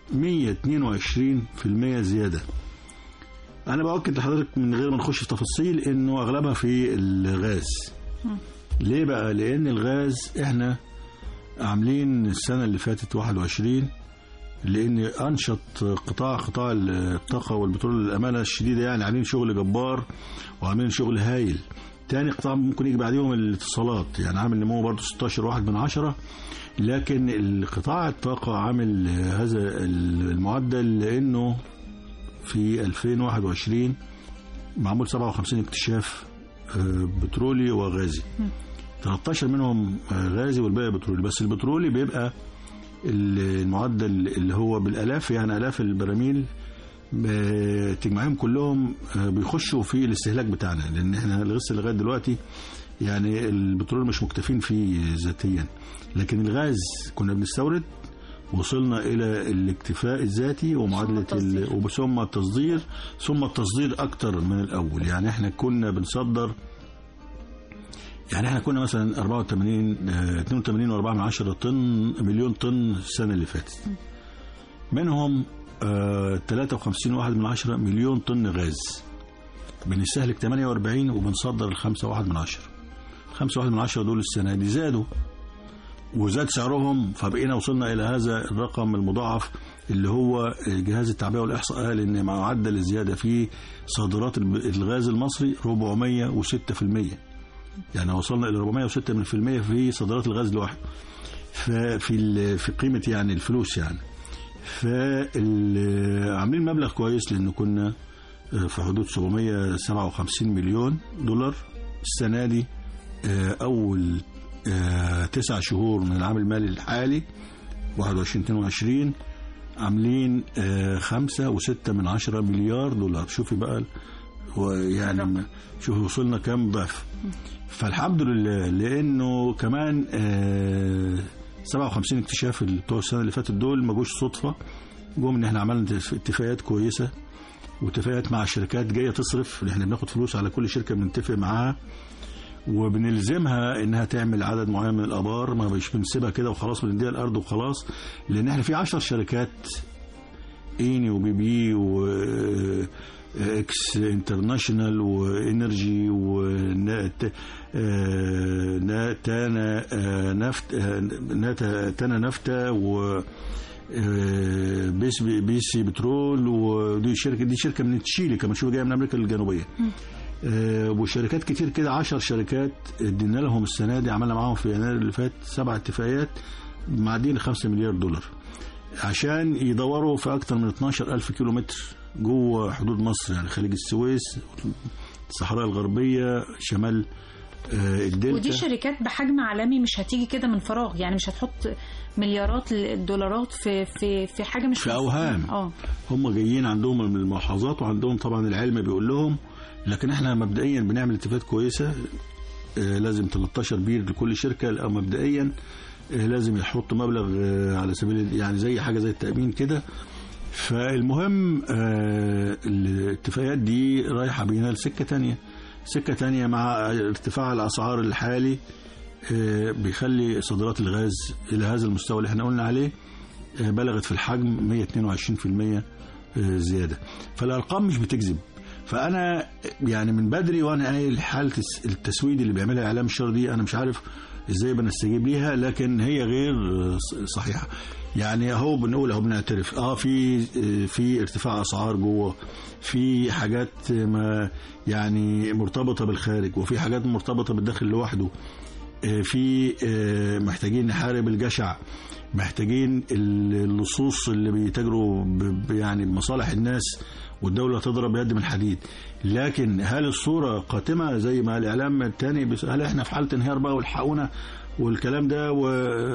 122% زياده انا باكد لحضرتك من غير ما نخش في تفاصيل انه اغلبها في الغاز ليه بقى لان الغاز احنا عاملين السنه اللي فاتت 21 لان انشط قطاع قطاع الطاقه والبترول للامانه الشديده يعني عاملين شغل جبار وعاملين شغل هايل تاني قطاع ممكن يجي بعديهم الاتصالات يعني عامل نمو برضه 16 واحد من عشرة لكن القطاع الطاقة عامل هذا المعدل لأنه في 2021 معمول 57 اكتشاف آه، بترولي وغازي 13 منهم آه، غازي والباقي بترولي بس البترولي بيبقى المعدل اللي هو بالالاف يعني الاف البراميل ب- تجمعهم كلهم آه، بيخشوا في الاستهلاك بتاعنا لان احنا لسه لغايه دلوقتي يعني البترول مش مكتفين فيه ذاتيا لكن الغاز كنا بنستورد وصلنا الى الاكتفاء الذاتي ومعادله التصدير. ال- وثم التصدير ثم التصدير اكتر من الاول يعني احنا كنا بنصدر يعني احنا كنا مثلا 84 آه، 82 و4 من 10 طن مليون طن السنه اللي فاتت منهم آه، 53 واحد من 10 مليون طن غاز بنستهلك 48 وبنصدر ال 5 واحد من 10 5 واحد من 10 دول السنه دي زادوا وزاد سعرهم فبقينا وصلنا الى هذا الرقم المضاعف اللي هو جهاز التعبئه والاحصاء قال ان معدل الزياده في صادرات الب- الغاز المصري 406% يعني وصلنا الى 406% في صادرات الغاز لوحده ففي ال- في قيمه يعني الفلوس يعني فعاملين مبلغ كويس لان كنا في حدود 757 مليون دولار السنه دي آه، اول آه، تسع شهور من العام المالي الحالي 21 22 عاملين آه، خمسة وستة من عشرة مليار دولار شوفي بقى ال- هو يعني ما- شوفي وصلنا كام ضعف فالحمد لله لانه كمان آه، 57 اكتشاف اللي بتوع السنه اللي فاتت دول ما جوش صدفه جم ان احنا عملنا اتفاقيات كويسه واتفاقيات مع شركات جايه تصرف اللي احنا بناخد فلوس على كل شركه بنتفق معاها وبنلزمها انها تعمل عدد معين من الابار ما مش بنسيبها كده وخلاص بنديها الارض وخلاص لان احنا في 10 شركات ايني وبي بي و اكس انترناشونال وانرجي ونات آه، نا- تانا آه، نفت آه، ناتا تانا نفتا و آه، بيس بي سي بترول ودي شركه دي شركه من تشيلي كمان شوف جايه من امريكا الجنوبيه آه، وشركات كتير كده 10 شركات ادينا لهم السنه دي عملنا معاهم في يناير اللي فات سبع اتفاقيات معدين 5 مليار دولار عشان يدوروا في اكتر من 12 الف كيلو متر جوه حدود مصر يعني خليج السويس الصحراء الغربيه شمال آه، الدلتا ودي شركات بحجم عالمي مش هتيجي كده من فراغ يعني مش هتحط مليارات الدولارات في في في حاجه مش في أوهام. اه هم جايين عندهم الملاحظات وعندهم طبعا العلم بيقول لهم لكن احنا مبدئيا بنعمل اتفاقات كويسه آه، لازم 13 بير لكل شركه او مبدئيا آه، لازم يحطوا مبلغ آه، على سبيل يعني زي حاجه زي التامين كده فالمهم آه، الاتفاقيات دي رايحه بينا لسكه تانية سكه تانية مع ارتفاع الاسعار الحالي آه، بيخلي صادرات الغاز الى هذا المستوى اللي احنا قلنا عليه آه، بلغت في الحجم 122% آه، زياده فالارقام مش بتكذب فانا يعني من بدري وانا قايل حاله الس- التسويد اللي بيعملها اعلام الشر دي انا مش عارف ازاي بنستجيب ليها لكن هي غير آه، ص- صحيحه يعني اهو بنقول اهو بنعترف اه في آه، في ارتفاع اسعار جوه في حاجات آه، ما يعني مرتبطه بالخارج وفي حاجات مرتبطه بالداخل لوحده آه، في آه، محتاجين نحارب الجشع محتاجين ال- اللصوص اللي بيتاجروا ب- ب- يعني بمصالح الناس والدولة تضرب يد من حديد لكن هل الصورة قاتمة زي ما الإعلام التاني بيس- هل احنا في حالة انهيار بقى والحقونا والكلام ده و...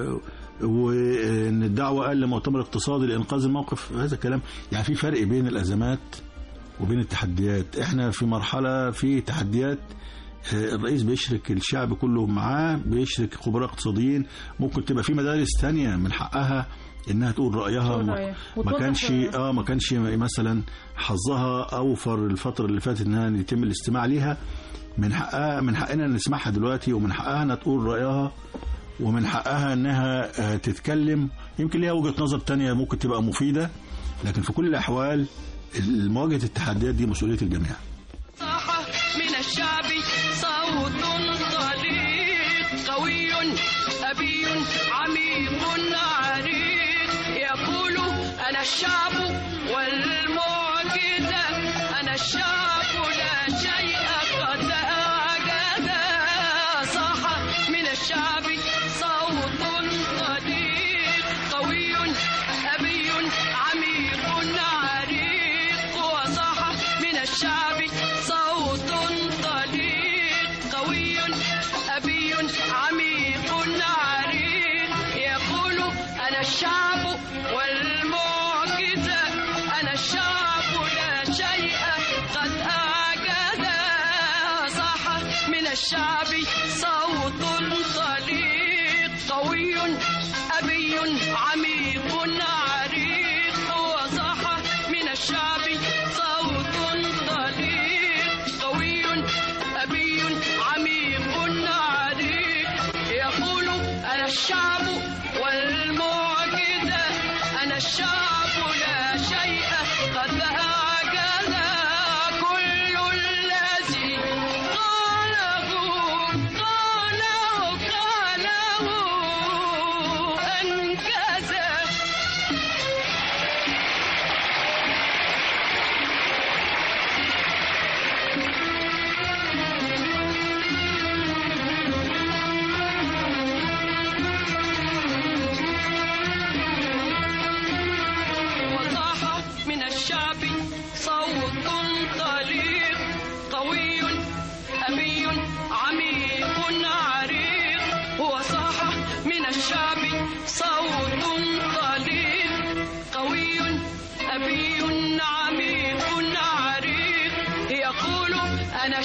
وان الدعوة قال لمؤتمر اقتصادي لإنقاذ الموقف هذا كلام يعني في فرق بين الأزمات وبين التحديات احنا في مرحلة في تحديات آه، الرئيس بيشرك الشعب كله معاه بيشرك خبراء اقتصاديين ممكن تبقى في مدارس تانية من حقها انها تقول رايها تقول ما- رأيها. ما وتوظف كانش رأيها. اه ما كانش مثلا حظها اوفر الفتره اللي فاتت انها يتم الاستماع ليها من حقها من حقنا نسمعها دلوقتي ومن حقها انها تقول رايها ومن حقها انها آه، تتكلم يمكن ليها وجهه نظر تانية ممكن تبقى مفيده لكن في كل الاحوال مواجهه التحديات دي مسؤوليه الجميع صاح من الشعب صوت طليق قوي أبي عميق عريق يقول أنا الشعب والمعجزة أنا الشعب لا شيء قد أعجز صاح من الشعب صوت طليق قوي أبي عميق عريق وصاح من الشعب صوت طليق قوي أبي عميق عريق يقول أنا الشعب والمعجزة أنا الشعب لا شيء قد أعجز صاح من الشعب صوت طليق قوي أبي عميق عريق وصاح من الشعب صوت طليق قوي أبي عميق عريق يقول أنا الشعب والمعجزة أنا الشعب لا شيء قد أعجز كل الذي قاله قاله قاله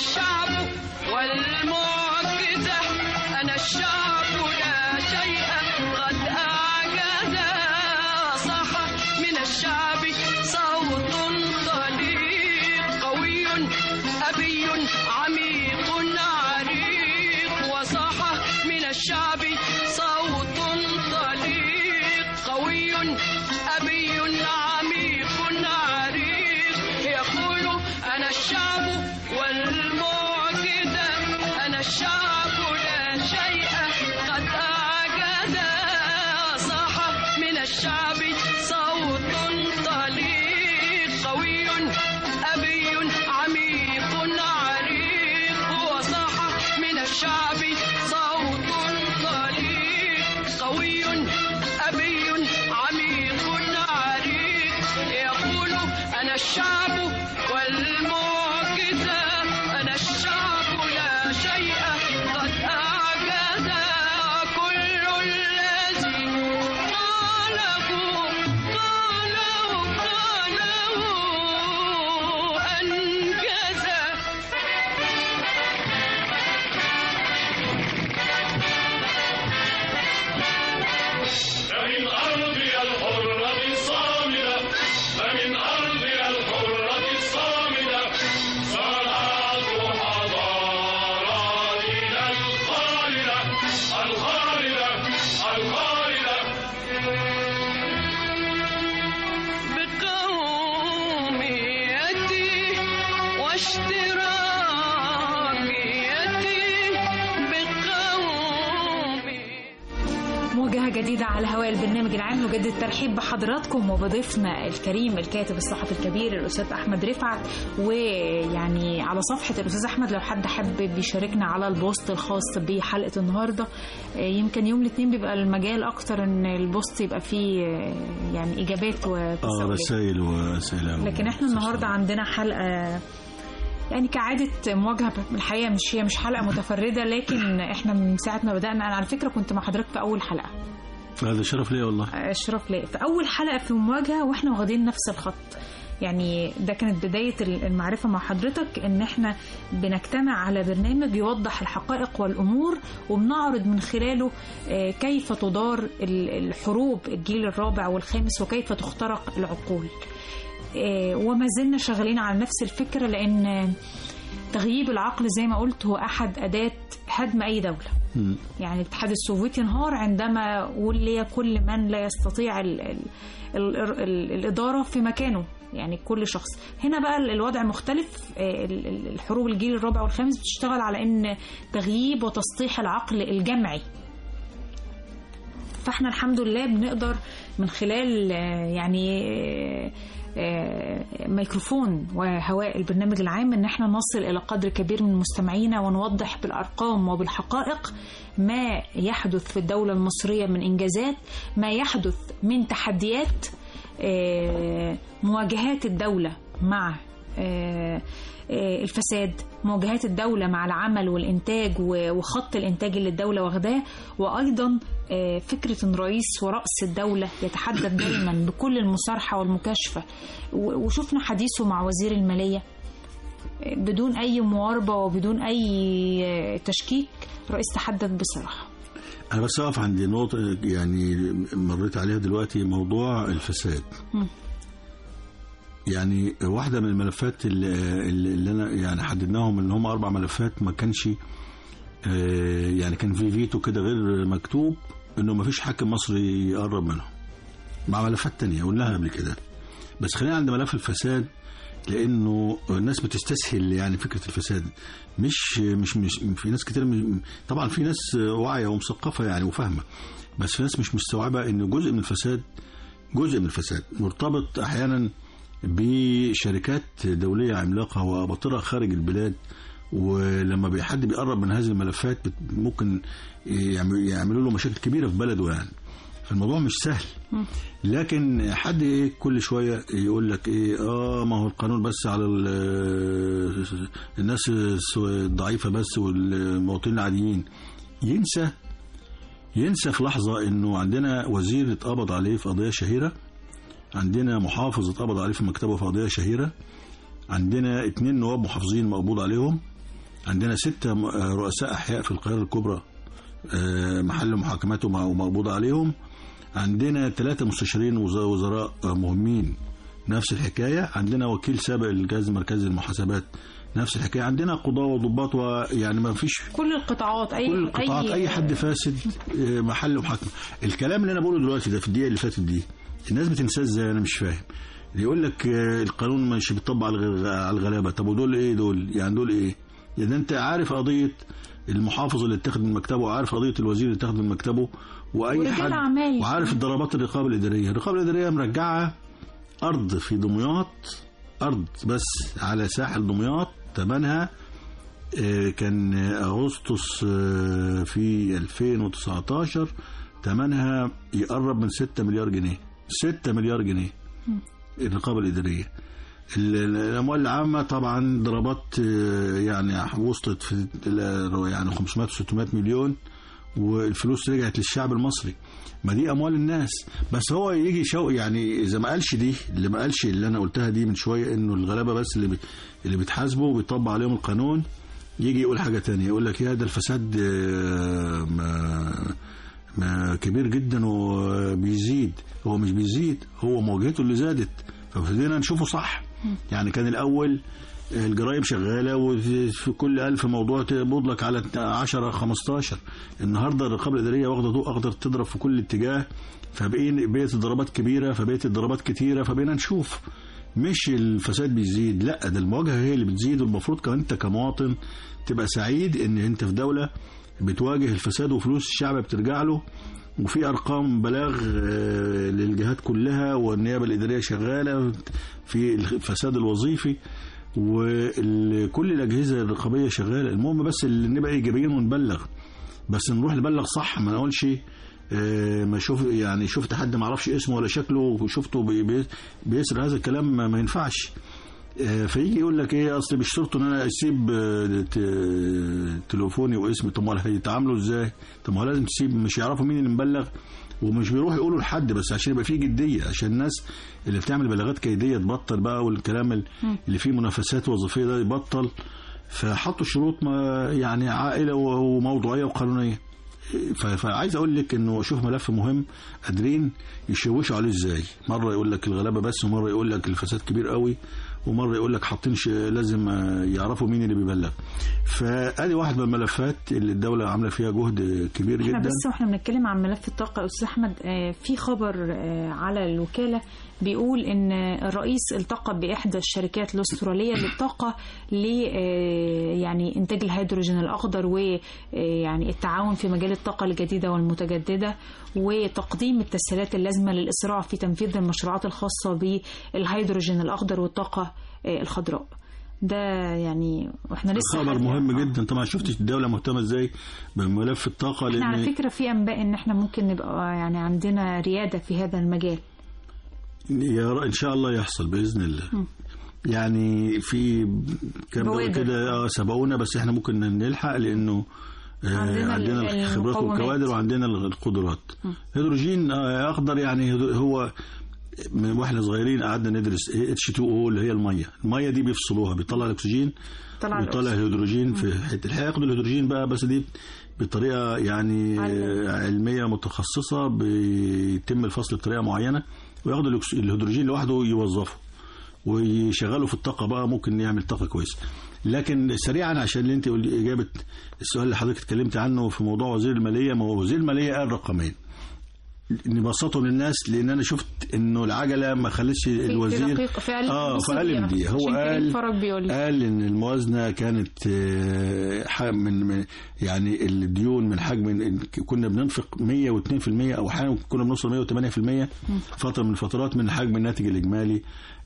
الشعب والمعجزة أنا الشعب لا شيء قد أعجز صح من الشعب صوت طليق قوي أبي عميق عريق وصح من الشعب صوت طليق قوي أبي عميق عريق يقول أنا الشعب والمعجزة أنا الشعب لا شيء قد أعجز صح من الشعب صوت طليق قوي أبي عميق عريق وصح من الشعب صوت طليق قوي أبي عميق عريق يقول أنا الشعب والمعجزة أنا الشعب لا شيء قد أعجز كل الذي قاله قاله قاله أنجز فمن أرضي الحرة الصامدة فمن أرضي الحرة الصامدة صنعت حضاراتنا الخالدة الخالدة الخالدة بقوميتي واشتراكيتي بقومي مواجهة جديدة على هواء البرنامج العام نجدد الترحيب بحضراتكم وبضيفنا الكريم الكاتب الصحفي الكبير الأستاذ أحمد رفعت ويعني على صفحة الأستاذ أحمد لو حد حابب يشاركنا على البوست الخاص بحلقة النهاردة آه، يمكن يوم الاثنين بيبقى المجال أكتر إن البوست يبقى فيه آه، يعني إجابات اه وتساؤلات رسائل واسئله لكن احنا النهارده عندنا حلقه يعني كعادة مواجهة الحقيقة مش هي مش حلقة متفردة لكن احنا من ساعة ما بدأنا أنا على فكرة كنت مع حضرتك في أول حلقة فهذا شرف لي والله اشرف ليه في اول حلقه في مواجهه واحنا واخدين نفس الخط يعني ده كانت بداية المعرفة مع حضرتك إن إحنا بنجتمع على برنامج يوضح الحقائق والأمور وبنعرض من خلاله آه، كيف تدار ال- الحروب الجيل الرابع والخامس وكيف تخترق العقول آه، وما زلنا شغالين على نفس الفكرة لأن تغييب العقل زي ما قلت هو أحد أداة هدم أي دولة مم. يعني الاتحاد السوفيتي انهار عندما ولي كل من لا يستطيع ال ال ال ال الإدارة في مكانه يعني كل شخص هنا بقى الوضع مختلف آه، ال- ال- الحروب الجيل الرابع والخامس بتشتغل على ان تغييب وتسطيح العقل الجمعي فاحنا الحمد لله بنقدر من خلال آه، يعني آه، آه، ميكروفون وهواء البرنامج العام ان احنا نصل الى قدر كبير من مستمعينا ونوضح بالارقام وبالحقائق ما يحدث في الدوله المصريه من انجازات ما يحدث من تحديات آه، مواجهات الدوله مع آه، آه، الفساد مواجهات الدولة مع العمل والإنتاج و- وخط الإنتاج اللي الدولة واخداه وأيضا آه، فكرة أن رئيس ورأس الدولة يتحدث دايما بكل المصارحة والمكاشفة و- وشفنا حديثه مع وزير المالية آه، بدون أي مواربة وبدون أي آه، تشكيك رئيس تحدث بصراحة انا بس اقف عند نقطه يعني مريت عليها دلوقتي موضوع الفساد مم. يعني واحده من الملفات اللي, اللي انا يعني حددناهم ان هم اربع ملفات ما كانش آه، يعني كان في فيتو كده غير مكتوب انه ما فيش حاكم مصري يقرب منهم مع ملفات تانية قلناها قبل كده بس خلينا عند ملف الفساد لانه الناس بتستسهل يعني فكره الفساد مش مش مش في ناس كتير مش طبعا في ناس واعيه ومثقفه يعني وفاهمه بس في ناس مش مستوعبه ان جزء من الفساد جزء من الفساد مرتبط احيانا بشركات دوليه عملاقه واباطره خارج البلاد ولما بي- حد بيقرب من هذه الملفات بت- ممكن يعمل- يعملوا له مشاكل كبيره في بلده يعني فالموضوع مش سهل لكن حد ايه كل شويه يقول لك ايه اه ما هو القانون بس على ال- الناس الس- الضعيفه بس والمواطنين العاديين ينسى ينسى في لحظه انه عندنا وزير اتقبض عليه في قضيه شهيره عندنا محافظ اتقبض عليه في مكتبه في قضيه شهيره عندنا اتنين نواب محافظين مقبوض عليهم عندنا ستة م- آه، رؤساء أحياء في القاهرة الكبرى آه، محل محاكماتهم ومقبوض عليهم عندنا ثلاثة مستشارين وز- وزراء آه، مهمين نفس الحكاية عندنا وكيل سابق للجهاز المركزي للمحاسبات نفس الحكاية عندنا قضاة وضباط ويعني ما فيش كل القطاعات اي كل القطاعات اي حد فاسد آه، محل محاكمه الكلام اللي انا بقوله دلوقتي ده في الدقيقه اللي فاتت دي الناس بتنساه ازاي انا مش فاهم اللي يقول لك آه، القانون مش بيطبق على الغ- على الغلابه طب ودول ايه دول يعني دول ايه يعني انت عارف قضيه المحافظ اللي اتخذ من مكتبه وعارف قضيه الوزير اللي اتخذ من مكتبه واي ورجال حد أعمال. وعارف الضربات الرقابه الاداريه الرقابه الاداريه مرجعه ارض في دمياط ارض بس على ساحل دمياط ثمنها آه، كان اغسطس آه، في 2019 ثمنها يقرب من 6 مليار جنيه 6 مليار جنيه الرقابه الاداريه ال- ال- الاموال العامه طبعا ضربات آه، يعني وصلت في ال- يعني 500 600 مليون والفلوس رجعت للشعب المصري ما دي اموال الناس بس هو يجي شو يعني اذا ما قالش دي اللي ما قالش اللي انا قلتها دي من شويه انه الغلابه بس اللي بي اللي بيتحاسبوا وبيطبق عليهم القانون يجي يقول حاجه تانية يقول لك يا ده الفساد آه، ما ما كبير جدا وبيزيد هو مش بيزيد هو مواجهته اللي زادت فابتدينا نشوفه صح يعني كان الاول الجرائم شغاله وفي كل ألف موضوع تقبض لك على 10 15 النهارده الرقابه الاداريه واخده ضوء اخضر تضرب في كل اتجاه فبقين بقت الضربات كبيره فبقت الضربات كتيره فبقينا نشوف مش الفساد بيزيد لا ده المواجهه هي اللي بتزيد والمفروض كمان انت كمواطن تبقى سعيد ان انت في دوله بتواجه الفساد وفلوس الشعب بترجع له وفي ارقام بلاغ آه، للجهات كلها والنيابه الاداريه شغاله في الفساد الوظيفي وكل الاجهزه الرقابيه شغاله المهم بس اللي نبقى ايجابيين ونبلغ بس نروح نبلغ صح ما نقولش آه، ما شوف يعني شفت حد ما اعرفش اسمه ولا شكله وشفته بي- بي- بيسر هذا الكلام ما, ما ينفعش آه، فيجي يقول لك ايه اصل مش شرط ان انا اسيب آه، ت- تليفوني واسمي طب ما هيتعاملوا ازاي؟ طب ما هو لازم تسيب مش يعرفوا مين اللي مبلغ ومش بيروحوا يقولوا لحد بس عشان يبقى فيه جديه عشان الناس اللي بتعمل بلاغات كيديه تبطل بقى والكلام ال- اللي فيه منافسات وظيفيه ده يبطل فحطوا شروط ما يعني عائله و- وموضوعيه وقانونيه ف- فعايز اقول لك انه اشوف ملف مهم قادرين يشوشوا عليه ازاي مره يقول لك الغلابه بس ومره يقول لك الفساد كبير قوي ومره يقول لك حاطين ش- لازم آه، يعرفوا مين اللي بيبلغ فادي واحد من الملفات اللي الدوله عامله فيها جهد كبير احنا جدا بس واحنا بنتكلم عن ملف الطاقة يا أستاذ أحمد آه، في خبر آه، على الوكالة بيقول إن الرئيس التقى بإحدى الشركات الأسترالية للطاقة ل آه، يعني إنتاج الهيدروجين الأخضر ويعني التعاون في مجال الطاقة الجديدة والمتجددة وتقديم التسهيلات اللازمة للإسراع في تنفيذ المشروعات الخاصة بالهيدروجين الأخضر والطاقة آه، الخضراء ده يعني واحنا لسه خبر حد- مهم جدا طبعا شفت الدوله مهتمه ازاي بملف الطاقه احنا على لان فكرة في أنباء إن احنا ممكن نبقى يعني عندنا ريادة في هذا المجال يا ر- ان شاء الله يحصل باذن الله يعني في كام دولة بوادر. كده اه سبقونا بس احنا ممكن نلحق لانه آه، عندنا عندنا ال- الخبرات المقومات. والكوادر وعندنا القدرات هيدروجين آه، اخضر يعني هدو- هو من واحنا صغيرين قعدنا ندرس اتش 2 او اللي هي الميه الميه دي بيفصلوها بيطلع الاكسجين طلع بيطلع الهيدروجين في حته الحقيقه ياخدوا الهيدروجين بقى بس دي بطريقه يعني علم. علميه متخصصه بيتم الفصل بطريقه معينه وياخدوا الأكس- الهيدروجين لوحده ويوظفه ويشغلوا في الطاقه بقى ممكن يعمل طاقه كويسه لكن سريعا عشان اللي انت قلت اجابه السؤال اللي حضرتك اتكلمت عنه في موضوع وزير الماليه ما هو وزير الماليه قال رقمين نبسطهم للناس لان انا شفت انه العجله ما خلتش الوزير دقيق فعلا اه بص فقال دقيقة. دي هو عشان كريم قال فرج بيقول لي. قال ان الموازنه كانت آه، ح- من من- يعني الديون من حجم كنا بننفق 102% او احيانا كنا بنوصل 108% فتره من الفترات من حجم الناتج الاجمالي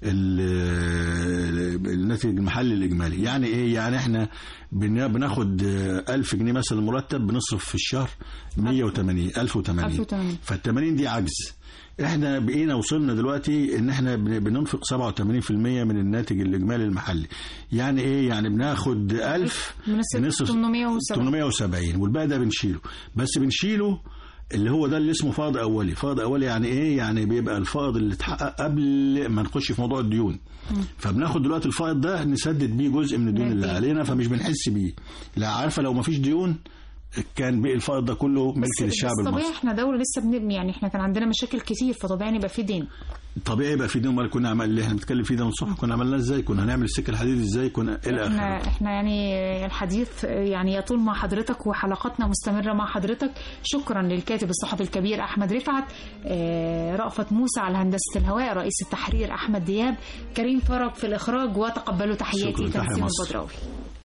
ال- الناتج المحلي الاجمالي يعني ايه يعني احنا بن- بناخد آه، 1000 جنيه مثلا مرتب بنصرف في الشهر 180 1080 1080. فال 80 دي عجز احنا بقينا وصلنا دلوقتي ان احنا بن- بننفق 87% من الناتج الاجمالي المحلي يعني ايه يعني بناخد 1000 بنصرف بنصرف 870. 870 والباقي ده بنشيله بس بنشيله اللي هو ده اللي اسمه فائض اولي فائض اولي يعني ايه يعني بيبقى الفائض اللي اتحقق قبل ما نخش في موضوع الديون فبناخد دلوقتي الفائض ده نسدد بيه جزء من الديون اللي ممكن. علينا فمش بنحس بيه لا عارفه لو ما فيش ديون كان بقى الفائض ده كله ملك بس للشعب بس طبيعي المصري احنا دولة لسه بنبني يعني احنا كان عندنا مشاكل كتير فطبيعي يبقى في دين طبيعي يبقى في ديون امال كنا عمل اللي احنا بنتكلم فيه ده من الصبح كنا عملناه ازاي كنا هنعمل السكه الحديد ازاي كنا الى احنا اخره احنا يعني الحديث يعني يطول مع حضرتك وحلقاتنا مستمره مع حضرتك شكرا للكاتب الصحفي الكبير احمد رفعت آه، رأفت موسى على هندسه الهواء رئيس التحرير احمد دياب كريم فرج في الاخراج وتقبلوا تحياتي شكراً، تحية تنسيم مصر. البدراوي